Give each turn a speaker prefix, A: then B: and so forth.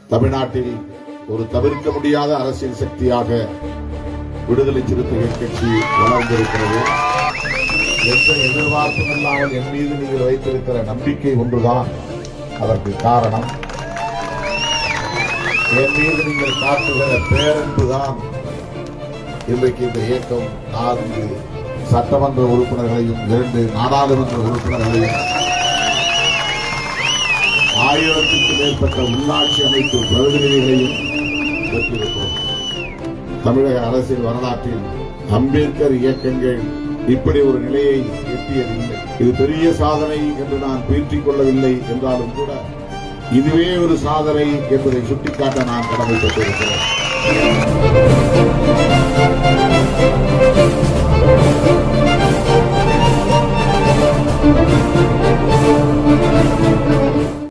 A: தமிழ்நாட்டில் ஒரு தவிர்க்க முடியாத அரசியல் சக்தியாக விடுதலை சிறுத்தைகள் கட்சி வளர்ந்திருக்கிறது எந்த எதிர்பார்ப்பும் இல்லாமல் என் மீது நீங்கள் வைத்திருக்கிற நம்பிக்கை ஒன்றுதான் அதற்கு காரணம் என் மீது நீங்கள் காட்டுகிற பேரன்புதான் இன்றைக்கு இந்த இயக்கம் நான்கு சட்டமன்ற உறுப்பினர்களையும் இரண்டு நாடாளுமன்ற உறுப்பினர்களையும் ஆயிரத்துக்கு மேற்பட்ட உள்ளாட்சி அமைப்பு பிரதிநிதிகளையும் பெற்றிருக்கிறோம் தமிழக அரசியல் வரலாற்றில் அம்பேத்கர் இயக்கங்கள் இப்படி ஒரு நிலையை எட்டியதில்லை இது பெரிய சாதனை என்று நான் பீற்றிக் கொள்ளவில்லை என்றாலும் கூட இதுவே ஒரு சாதனை என்பதை சுட்டிக்காட்ட நான் கடமைப்பட்டிருக்கிறேன்